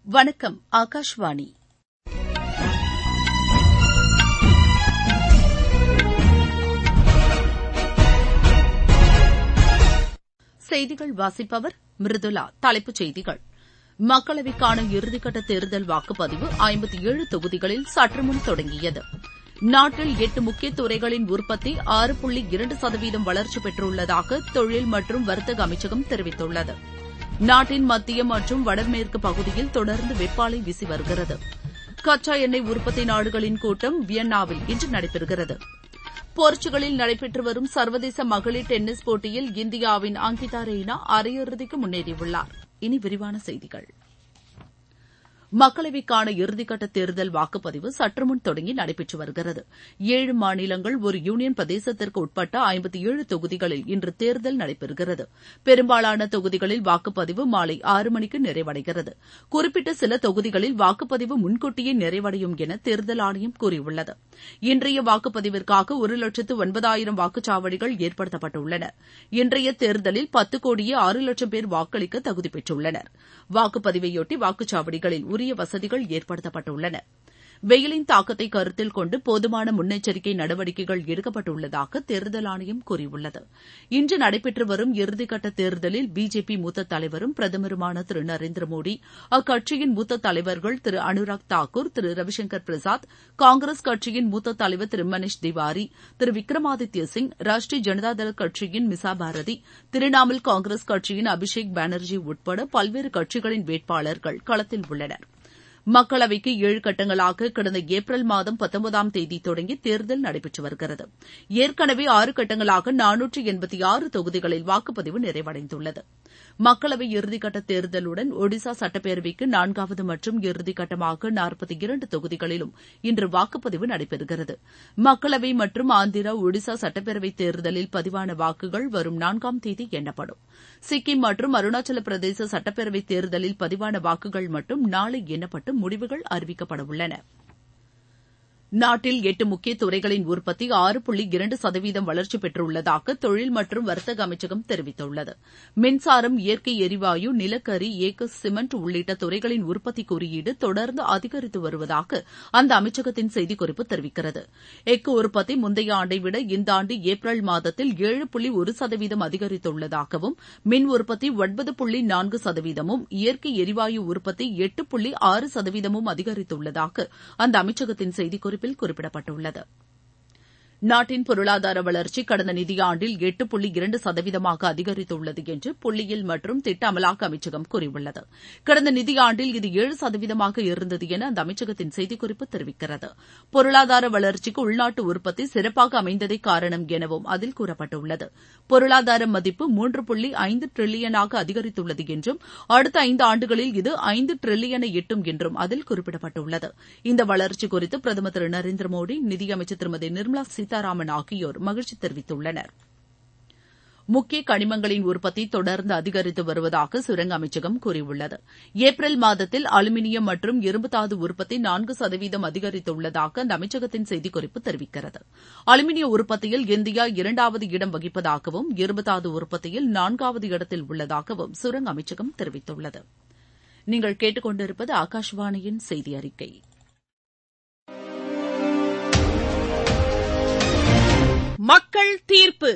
வணக்கம் ஆகாஷ்வாணி செய்திகள் வாசிப்பவர் மிருதுலா தலைப்புச் செய்திகள் மக்களவைக்கான இறுதிக்கட்ட தேர்தல் வாக்குப்பதிவு ஐம்பத்தி ஏழு தொகுதிகளில் சற்றுமுன் தொடங்கியது நாட்டில் எட்டு முக்கிய துறைகளின் உற்பத்தி ஆறு புள்ளி இரண்டு சதவீதம் வளர்ச்சி பெற்றுள்ளதாக தொழில் மற்றும் வர்த்தக அமைச்சகம் தெரிவித்துள்ளது நாட்டின் மத்திய மற்றும் வடமேற்கு பகுதியில் தொடர்ந்து வெப்பாலை வீசி வருகிறது கச்சா எண்ணெய் உற்பத்தி நாடுகளின் கூட்டம் வியன்னாவில் இன்று நடைபெறுகிறது போர்ச்சுகலில் நடைபெற்று வரும் சர்வதேச மகளிர் டென்னிஸ் போட்டியில் இந்தியாவின் அங்கிதா ரெய்னா அரையிறுதிக்கு முன்னேறியுள்ளார் இனி விரிவான செய்திகள் மக்களவைக்கான இறுதிக்கட்ட தேர்தல் வாக்குப்பதிவு சற்றுமுன் தொடங்கி நடைபெற்று வருகிறது ஏழு மாநிலங்கள் ஒரு யூனியன் பிரதேசத்திற்கு உட்பட்ட ஐம்பத்தி ஏழு தொகுதிகளில் இன்று தேர்தல் நடைபெறுகிறது பெரும்பாலான தொகுதிகளில் வாக்குப்பதிவு மாலை ஆறு மணிக்கு நிறைவடைகிறது குறிப்பிட்ட சில தொகுதிகளில் வாக்குப்பதிவு முன்கூட்டியே நிறைவடையும் என தேர்தல் ஆணையம் கூறியுள்ளது இன்றைய வாக்குப்பதிவிற்காக ஒரு லட்சத்து ஒன்பதாயிரம் வாக்குச்சாவடிகள் ஏற்படுத்தப்பட்டுள்ளன இன்றைய தேர்தலில் பத்து கோடியே ஆறு லட்சம் பேர் வாக்களிக்க தகுதி பெற்றுள்ளனர் வாக்குப்பதிவையொட்டி வாக்குச்சாவடிகளில் உரிய வசதிகள் ஏற்படுத்தப்பட்டுள்ளன வெயிலின் தாக்கத்தை கருத்தில் கொண்டு போதுமான முன்னெச்சரிக்கை நடவடிக்கைகள் எடுக்கப்பட்டுள்ளதாக தேர்தல் ஆணையம் கூறியுள்ளது இன்று நடைபெற்று வரும் இறுதிக்கட்ட தேர்தலில் பிஜேபி மூத்த தலைவரும் பிரதமருமான திரு நரேந்திர மோடி அக்கட்சியின் மூத்த தலைவர்கள் திரு அனுராக் தாக்கூர் திரு ரவிசங்கர் பிரசாத் காங்கிரஸ் கட்சியின் மூத்த தலைவர் திரு மனிஷ் திவாரி திரு விக்ரமாதித்ய சிங் ராஷ்டிரிய ஜனதாதள கட்சியின் மிசா பாரதி திரிணாமுல் காங்கிரஸ் கட்சியின் அபிஷேக் பானர்ஜி உட்பட பல்வேறு கட்சிகளின் வேட்பாளர்கள் களத்தில் உள்ளனர் மக்களவைக்கு ஏழு கட்டங்களாக கடந்த ஏப்ரல் மாதம் பத்தொன்பதாம் தேதி தொடங்கி தேர்தல் நடைபெற்று வருகிறது ஏற்கனவே ஆறு கட்டங்களாக நானூற்று எண்பத்தி ஆறு தொகுதிகளில் வாக்குப்பதிவு நிறைவடைந்துள்ளது மக்களவை இறுதிக்கட்ட தேர்தலுடன் ஒடிசா சட்டப்பேரவைக்கு நான்காவது மற்றும் இறுதிக்கட்டமாக நாற்பத்தி இரண்டு தொகுதிகளிலும் இன்று வாக்குப்பதிவு நடைபெறுகிறது மக்களவை மற்றும் ஆந்திரா ஒடிசா சட்டப்பேரவை தேர்தலில் பதிவான வாக்குகள் வரும் நான்காம் தேதி எண்ணப்படும் சிக்கிம் மற்றும் அருணாச்சல பிரதேச சட்டப்பேரவை தேர்தலில் பதிவான வாக்குகள் மட்டும் நாளை எண்ணப்பட்டு முடிவுகள் அறிவிக்கப்பட உள்ளன நாட்டில் எட்டு முக்கிய துறைகளின் உற்பத்தி ஆறு புள்ளி இரண்டு சதவீதம் வளர்ச்சி பெற்றுள்ளதாக தொழில் மற்றும் வர்த்தக அமைச்சகம் தெரிவித்துள்ளது மின்சாரம் இயற்கை எரிவாயு நிலக்கரி ஏக்க சிமெண்ட் உள்ளிட்ட துறைகளின் உற்பத்தி குறியீடு தொடர்ந்து அதிகரித்து வருவதாக அந்த அமைச்சகத்தின் செய்திக்குறிப்பு தெரிவிக்கிறது எஃகு உற்பத்தி முந்தைய ஆண்டை விட இந்த ஆண்டு ஏப்ரல் மாதத்தில் ஏழு புள்ளி ஒரு சதவீதம் அதிகரித்துள்ளதாகவும் மின் உற்பத்தி ஒன்பது புள்ளி நான்கு சதவீதமும் இயற்கை எரிவாயு உற்பத்தி எட்டு புள்ளி ஆறு சதவீதமும் அதிகரித்துள்ளதாக அந்த அமைச்சகத்தின் செய்திக்குறிப்பு குறிப்பில் குறிப்பிடப்பட்டுள்ளது நாட்டின் பொருளாதார வளர்ச்சி கடந்த நிதியாண்டில் எட்டு புள்ளி இரண்டு சதவீதமாக அதிகரித்துள்ளது என்று புள்ளியியல் மற்றும் திட்ட அமலாக்க அமைச்சகம் கூறியுள்ளது கடந்த நிதியாண்டில் இது ஏழு சதவீதமாக இருந்தது என அந்த அமைச்சகத்தின் செய்திக்குறிப்பு தெரிவிக்கிறது பொருளாதார வளர்ச்சிக்கு உள்நாட்டு உற்பத்தி சிறப்பாக அமைந்ததே காரணம் எனவும் அதில் கூறப்பட்டுள்ளது பொருளாதார மதிப்பு மூன்று புள்ளி ஐந்து டிரில்லியனாக அதிகரித்துள்ளது என்றும் அடுத்த ஐந்து ஆண்டுகளில் இது ஐந்து டிரில்லியனை எட்டும் என்றும் அதில் குறிப்பிடப்பட்டுள்ளது இந்த வளர்ச்சி குறித்து பிரதமர் திரு நரேந்திர மோடி நிதியமைச்சர் திருமதி நிர்மலா சீதாராமன் ஆகியோர் மகிழ்ச்சி தெரிவித்துள்ளனர் முக்கிய கனிமங்களின் உற்பத்தி தொடர்ந்து அதிகரித்து வருவதாக சுரங்க அமைச்சகம் கூறியுள்ளது ஏப்ரல் மாதத்தில் அலுமினியம் மற்றும் இரும்புத்தாது உற்பத்தி நான்கு சதவீதம் அதிகரித்துள்ளதாக அந்த அமைச்சகத்தின் செய்திக்குறிப்பு தெரிவிக்கிறது அலுமினிய உற்பத்தியில் இந்தியா இரண்டாவது இடம் வகிப்பதாகவும் இரும்புத்தாது உற்பத்தியில் நான்காவது இடத்தில் உள்ளதாகவும் சுரங்க அமைச்சகம் தெரிவித்துள்ளது நீங்கள் கேட்டுக்கொண்டிருப்பது ஆகாஷவாணியின் செய்தி அறிக்கை மக்கள் தீர்ப்பு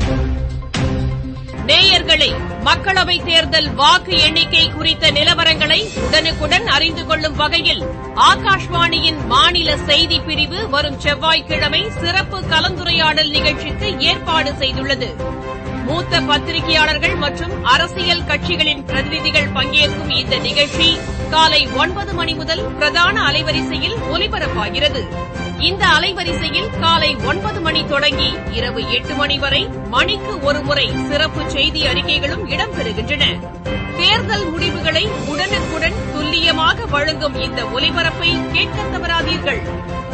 நேயர்களே மக்களவை தேர்தல் வாக்கு எண்ணிக்கை குறித்த நிலவரங்களை உடனுக்குடன் அறிந்து கொள்ளும் வகையில் ஆகாஷ்வாணியின் மாநில செய்தி பிரிவு வரும் செவ்வாய்க்கிழமை சிறப்பு கலந்துரையாடல் நிகழ்ச்சிக்கு ஏற்பாடு செய்துள்ளது மூத்த பத்திரிகையாளர்கள் மற்றும் அரசியல் கட்சிகளின் பிரதிநிதிகள் பங்கேற்கும் இந்த நிகழ்ச்சி காலை ஒன்பது மணி முதல் பிரதான அலைவரிசையில் ஒலிபரப்பாகிறது இந்த அலைவரிசையில் காலை ஒன்பது மணி தொடங்கி இரவு எட்டு மணி வரை மணிக்கு ஒருமுறை சிறப்பு செய்தி அறிக்கைகளும் இடம்பெறுகின்றன தேர்தல் முடிவுகளை உடனுக்குடன் துல்லியமாக வழங்கும் இந்த ஒலிபரப்பை கேட்க தவறாதீர்கள்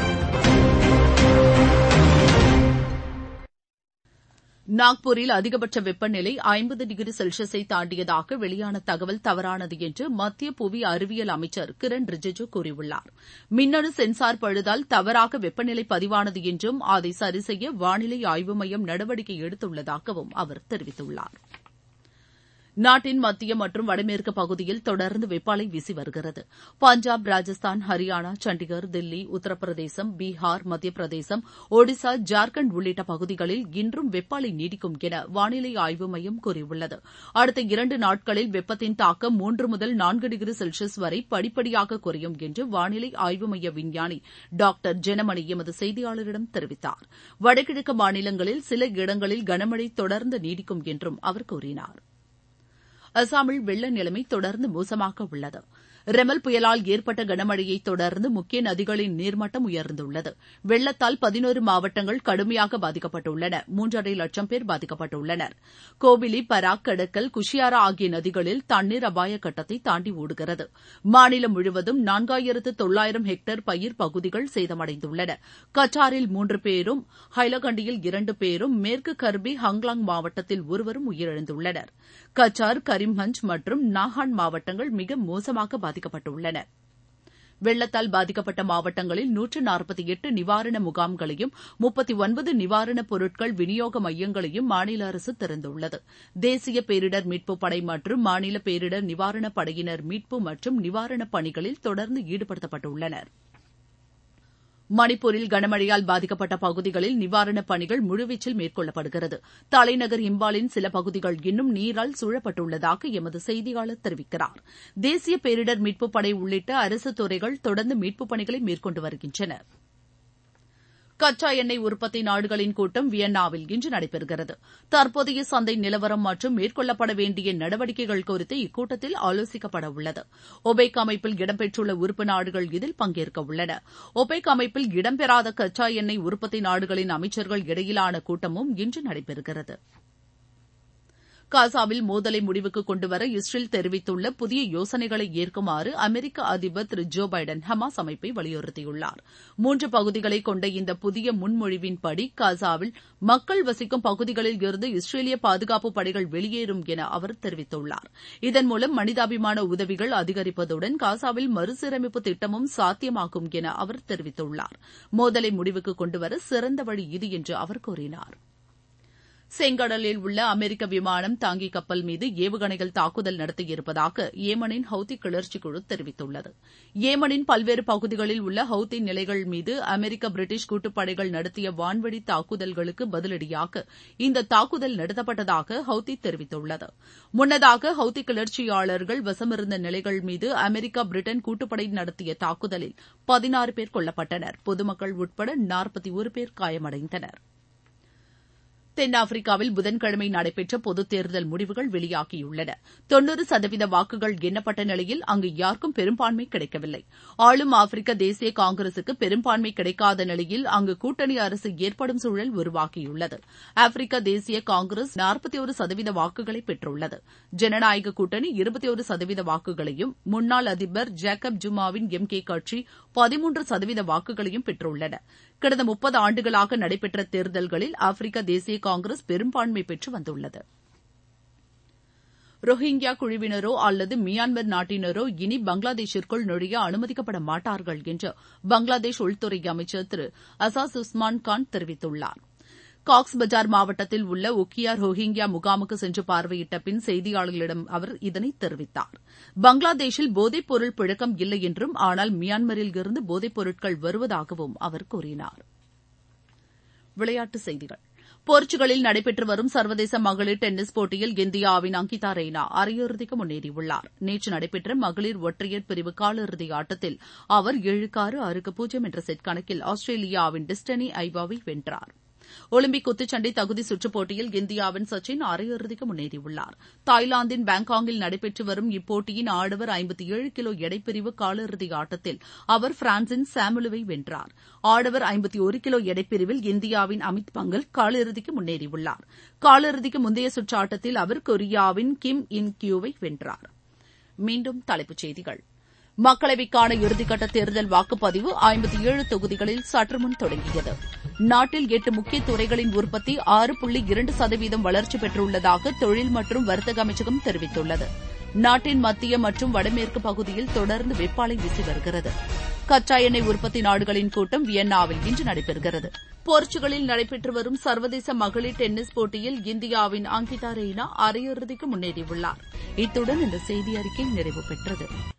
நாக்பூரில் அதிகபட்ச வெப்பநிலை ஐம்பது டிகிரி செல்சியஸை தாண்டியதாக வெளியான தகவல் தவறானது என்று மத்திய புவி அறிவியல் அமைச்சர் கிரண் ரிஜிஜு கூறியுள்ளார் மின்னணு சென்சார் பழுதால் தவறாக வெப்பநிலை பதிவானது என்றும் அதை சரிசெய்ய வானிலை ஆய்வு மையம் நடவடிக்கை எடுத்துள்ளதாகவும் அவர் தெரிவித்துள்ளார் நாட்டின் மத்திய மற்றும் வடமேற்கு பகுதியில் தொடர்ந்து வெப்பாலை வீசி வருகிறது பஞ்சாப் ராஜஸ்தான் ஹரியானா சண்டிகர் தில்லி உத்தரப்பிரதேசம் பீகார் மத்திய பிரதேசம் ஒடிசா ஜார்க்கண்ட் உள்ளிட்ட பகுதிகளில் இன்றும் வெப்பாலை நீடிக்கும் என வானிலை ஆய்வு மையம் கூறியுள்ளது அடுத்த இரண்டு நாட்களில் வெப்பத்தின் தாக்கம் மூன்று முதல் நான்கு டிகிரி செல்சியஸ் வரை படிப்படியாக குறையும் என்று வானிலை ஆய்வு மைய விஞ்ஞானி டாக்டர் ஜெனமணி எமது செய்தியாளரிடம் தெரிவித்தார் வடகிழக்கு மாநிலங்களில் சில இடங்களில் கனமழை தொடர்ந்து நீடிக்கும் என்றும் அவர் கூறினார் அசாமில் வெள்ள நிலைமை தொடர்ந்து மோசமாக உள்ளது ரெமல் புயலால் ஏற்பட்ட கனமழையை தொடர்ந்து முக்கிய நதிகளின் நீர்மட்டம் உயர்ந்துள்ளது வெள்ளத்தால் பதினோரு மாவட்டங்கள் கடுமையாக பாதிக்கப்பட்டுள்ளன மூன்றரை லட்சம் பேர் பாதிக்கப்பட்டுள்ளனர் கோபிலி பராக் கடக்கல் குஷியாரா ஆகிய நதிகளில் தண்ணீர் அபாய கட்டத்தை தாண்டி ஓடுகிறது மாநிலம் முழுவதும் நான்காயிரத்து தொள்ளாயிரம் ஹெக்டேர் பயிர் பகுதிகள் சேதமடைந்துள்ளன கச்சாரில் மூன்று பேரும் ஹைலகண்டியில் இரண்டு பேரும் மேற்கு கர்பி ஹங்லாங் மாவட்டத்தில் ஒருவரும் உயிரிழந்துள்ளனர் கச்சார் கரீம்ஹஞ்ச் மற்றும் நாகான் மாவட்டங்கள் மிக மோசமாக பாதிக்கப்பட்டுள்ளன வெள்ளத்தால் பாதிக்கப்பட்ட மாவட்டங்களில் நூற்று நாற்பத்தி எட்டு நிவாரண முகாம்களையும் முப்பத்தி ஒன்பது நிவாரணப் பொருட்கள் விநியோக மையங்களையும் மாநில அரசு திறந்துள்ளது தேசிய பேரிடர் மீட்புப் படை மற்றும் மாநில பேரிடர் நிவாரணப் படையினர் மீட்பு மற்றும் நிவாரணப் பணிகளில் தொடர்ந்து ஈடுபடுத்தப்பட்டுள்ளனர் மணிப்பூரில் கனமழையால் பாதிக்கப்பட்ட பகுதிகளில் நிவாரணப் பணிகள் முழுவீச்சில் மேற்கொள்ளப்படுகிறது தலைநகர் இம்பாலின் சில பகுதிகள் இன்னும் நீரால் சூழப்பட்டுள்ளதாக எமது செய்தியாளர் தெரிவிக்கிறார் தேசிய பேரிடர் மீட்புப் படை உள்ளிட்ட அரசு துறைகள் தொடர்ந்து மீட்புப் பணிகளை மேற்கொண்டு வருகின்றன கச்சா எண்ணெய் உற்பத்தி நாடுகளின் கூட்டம் வியன்னாவில் இன்று நடைபெறுகிறது தற்போதைய சந்தை நிலவரம் மற்றும் மேற்கொள்ளப்பட வேண்டிய நடவடிக்கைகள் குறித்து இக்கூட்டத்தில் ஆலோசிக்கப்பட உள்ளது ஒபேக் அமைப்பில் இடம்பெற்றுள்ள உறுப்பு நாடுகள் இதில் பங்கேற்க உள்ளன ஒபேக் அமைப்பில் இடம்பெறாத கச்சா எண்ணெய் உற்பத்தி நாடுகளின் அமைச்சர்கள் இடையிலான கூட்டமும் இன்று நடைபெறுகிறது காசாவில் மோதலை முடிவுக்கு கொண்டுவர இஸ்ரேல் தெரிவித்துள்ள புதிய யோசனைகளை ஏற்குமாறு அமெரிக்க அதிபர் திரு ஜோ பைடன் ஹமாஸ் அமைப்பை வலியுறுத்தியுள்ளார் மூன்று பகுதிகளை கொண்ட இந்த புதிய முன்மொழிவின்படி காசாவில் மக்கள் வசிக்கும் பகுதிகளில் இருந்து இஸ்ரேலிய பாதுகாப்பு படைகள் வெளியேறும் என அவர் தெரிவித்துள்ளார் இதன் மூலம் மனிதாபிமான உதவிகள் அதிகரிப்பதுடன் காசாவில் மறுசீரமைப்பு திட்டமும் சாத்தியமாகும் என அவர் தெரிவித்துள்ளார் மோதலை முடிவுக்கு கொண்டுவர சிறந்த வழி இது என்று அவர் கூறினார் செங்கடலில் உள்ள அமெரிக்க விமானம் தாங்கி கப்பல் மீது ஏவுகணைகள் தாக்குதல் நடத்தியிருப்பதாக ஏமனின் ஹவுதி கிளர்ச்சி குழு தெரிவித்துள்ளது ஏமனின் பல்வேறு பகுதிகளில் உள்ள ஹவுதி நிலைகள் மீது அமெரிக்க பிரிட்டிஷ் கூட்டுப்படைகள் நடத்திய வான்வழி தாக்குதல்களுக்கு பதிலடியாக இந்த தாக்குதல் நடத்தப்பட்டதாக ஹவுதி தெரிவித்துள்ளது முன்னதாக ஹவுதி கிளர்ச்சியாளர்கள் வசமிருந்த நிலைகள் மீது அமெரிக்கா பிரிட்டன் கூட்டுப்படை நடத்திய தாக்குதலில் பதினாறு பேர் கொல்லப்பட்டனர் பொதுமக்கள் உட்பட நாற்பத்தி ஒரு பேர் காயமடைந்தனர் தென்னாப்பிரிக்காவில் புதன்கிழமை நடைபெற்ற பொதுத் தேர்தல் முடிவுகள் வெளியாகியுள்ளன தொன்னூறு சதவீத வாக்குகள் எண்ணப்பட்ட நிலையில் அங்கு யாருக்கும் பெரும்பான்மை கிடைக்கவில்லை ஆளும் ஆப்பிரிக்க தேசிய காங்கிரசுக்கு பெரும்பான்மை கிடைக்காத நிலையில் அங்கு கூட்டணி அரசு ஏற்படும் சூழல் உருவாகியுள்ளது ஆப்பிரிக்க தேசிய காங்கிரஸ் நாற்பத்தி ஒரு சதவீத வாக்குகளை பெற்றுள்ளது ஜனநாயக கூட்டணி இருபத்தி ஒரு சதவீத வாக்குகளையும் முன்னாள் அதிபர் ஜேக்கப் ஜுமாவின் எம் கே கட்சி பதிமூன்று சதவீத வாக்குகளையும் பெற்றுள்ளன கடந்த முப்பது ஆண்டுகளாக நடைபெற்ற தேர்தல்களில் ஆப்பிரிக்க தேசிய காங்கிரஸ் பெரும்பான்மை பெற்று வந்துள்ளது ரோஹிங்கியா குழுவினரோ அல்லது மியான்மர் நாட்டினரோ இனி பங்களாதேஷிற்குள் நுழைய அனுமதிக்கப்பட மாட்டார்கள் என்று பங்களாதேஷ் உள்துறை அமைச்சர் திரு அசாஸ் உஸ்மான் கான் தெரிவித்துள்ளார் காக்ஸ் பஜார் மாவட்டத்தில் உள்ள ஒக்கியார் ரோஹிங்கியா முகாமுக்கு சென்று பார்வையிட்ட பின் செய்தியாளர்களிடம் அவர் இதனை தெரிவித்தார் பங்களாதேஷில் போதைப் பொருள் புழக்கம் இல்லை என்றும் ஆனால் மியான்மரில் இருந்து போதைப் பொருட்கள் வருவதாகவும் அவர் கூறினார் விளையாட்டுச் செய்திகள் போர்ச்சுகலில் நடைபெற்று வரும் சர்வதேச மகளிர் டென்னிஸ் போட்டியில் இந்தியாவின் அங்கிதா ரெய்னா அரையிறுதிக்கு முன்னேறியுள்ளார் நேற்று நடைபெற்ற மகளிர் ஒற்றையர் பிரிவு காலிறுதி ஆட்டத்தில் அவர் ஏழுக்கு ஆறு ஆறுக்கு பூஜ்ஜியம் என்ற செட் கணக்கில் ஆஸ்திரேலியாவின் டிஸ்டனி ஐவாவை வென்றார் ஒலிம்பிக் குத்துச்சண்டை தகுதி சுற்றுப் போட்டியில் இந்தியாவின் சச்சின் அரையிறுதிக்கு முன்னேறியுள்ளார் தாய்லாந்தின் பாங்காங்கில் நடைபெற்று வரும் இப்போட்டியின் ஆடவர் ஐம்பத்தி ஏழு கிலோ எடைப்பிரிவு காலிறுதி ஆட்டத்தில் அவர் பிரான்சின் சாமுலுவை வென்றார் ஆடவர் ஐம்பத்தி ஒரு கிலோ எடைப்பிரிவில் இந்தியாவின் அமித் பங்கல் காலிறுதிக்கு முன்னேறியுள்ளார் காலிறுதிக்கு முந்தைய சுற்று ஆட்டத்தில் அவர் கொரியாவின் கிம் இன் கியூவை வென்றார் மீண்டும் தலைப்புச் செய்திகள் மக்களவைக்கான இறுதிக்கட்ட தேர்தல் வாக்குப்பதிவு ஐம்பத்தி ஏழு தொகுதிகளில் சற்றுமுன் தொடங்கியது நாட்டில் எட்டு முக்கிய துறைகளின் உற்பத்தி ஆறு புள்ளி இரண்டு சதவீதம் வளர்ச்சி பெற்றுள்ளதாக தொழில் மற்றும் வர்த்தக அமைச்சகம் தெரிவித்துள்ளது நாட்டின் மத்திய மற்றும் வடமேற்கு பகுதியில் தொடர்ந்து வெப்பாலை வீசி வருகிறது கச்சா எண்ணெய் உற்பத்தி நாடுகளின் கூட்டம் வியன்னாவில் இன்று நடைபெறுகிறது போர்ச்சுகலில் நடைபெற்று வரும் சர்வதேச மகளிர் டென்னிஸ் போட்டியில் இந்தியாவின் அங்கிதா ரெய்னா அரையிறுதிக்கு முன்னேறியுள்ளார் இத்துடன் இந்த செய்தி அறிக்கை நிறைவு பெற்றது